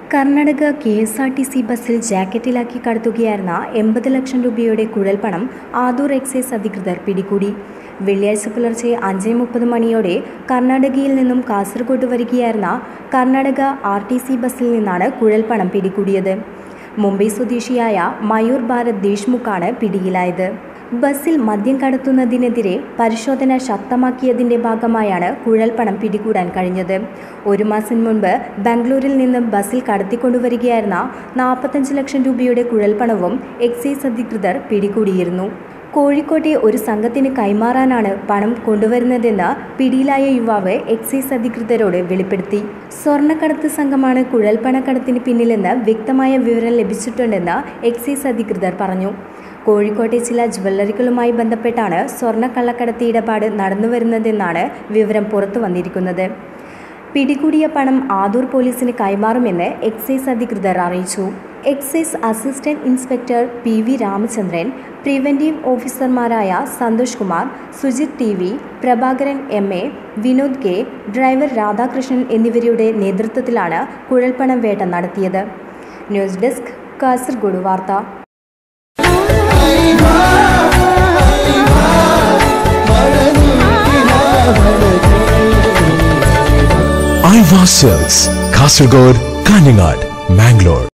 Karnataka K S R T C ബസ്സിൽ ജാക്കറ്റിലാക്കി കടത്തുകയായിരുന്ന എൺപത് ലക്ഷം രൂപയുടെ കുഴൽപ്പണം ആദൂർ എക്സൈസ് അധികൃതർ പിടികൂടി വെള്ളിയാഴ്ച പുലർച്ചെ അഞ്ച് മുപ്പത് മണിയോടെ കർണാടകയിൽ നിന്നും കാസർഗോഡ് വരികയായിരുന്ന കർണാടക ആർ ടി സി ബസ്സിൽ നിന്നാണ് കുഴൽപ്പണം പിടികൂടിയത് മുംബൈ സ്വദേശിയായ മയൂർ ഭാരത് ദേശ്മുഖാണ് പിടിയിലായത് ബസ്സിൽ മദ്യം കടത്തുന്നതിനെതിരെ പരിശോധന ശക്തമാക്കിയതിന്റെ ഭാഗമായാണ് കുഴൽപ്പണം പിടികൂടാൻ കഴിഞ്ഞത് ഒരു മാസം മുൻപ് ബാംഗ്ലൂരിൽ നിന്ന് ബസ്സിൽ കടത്തിക്കൊണ്ടുവരികയായിരുന്ന നാൽപ്പത്തഞ്ച് ലക്ഷം രൂപയുടെ കുഴൽപ്പണവും എക്സൈസ് അധികൃതർ പിടികൂടിയിരുന്നു കോഴിക്കോട്ടെ ഒരു സംഘത്തിന് കൈമാറാനാണ് പണം കൊണ്ടുവരുന്നതെന്ന് പിടിയിലായ യുവാവ് എക്സൈസ് അധികൃതരോട് വെളിപ്പെടുത്തി സ്വർണ്ണക്കടത്ത് സംഘമാണ് കുഴൽപ്പണക്കടത്തിന് പിന്നിലെന്ന് വ്യക്തമായ വിവരം ലഭിച്ചിട്ടുണ്ടെന്ന് എക്സൈസ് അധികൃതർ പറഞ്ഞു കോഴിക്കോട്ടെ ചില ജ്വല്ലറികളുമായി ബന്ധപ്പെട്ടാണ് സ്വർണ്ണക്കള്ളക്കടത്ത് ഇടപാട് നടന്നുവരുന്നതെന്നാണ് വിവരം പുറത്തു വന്നിരിക്കുന്നത് പിടികൂടിയ പണം ആദൂർ പോലീസിന് കൈമാറുമെന്ന് എക്സൈസ് അധികൃതർ അറിയിച്ചു excise assistant inspector P V Ramachandran preventive ഓഫീസർമാരായ Santhosh Kumar Sujith T V Prabhakaran M A Vinod K driver Radhakrishnan എന്നിവരുടെ നേതൃത്വത്തിലാണ് കുഴൽപ്പണം വേട്ട നടത്തിയത് ന്യൂസ് ഡെസ്ക് കാസർഗോഡ് വാർത്ത ഐവാ സെൽസ് കാസർഗോഡ് കാഞ്ഞങ്ങാട് മാംഗ്ലൂർ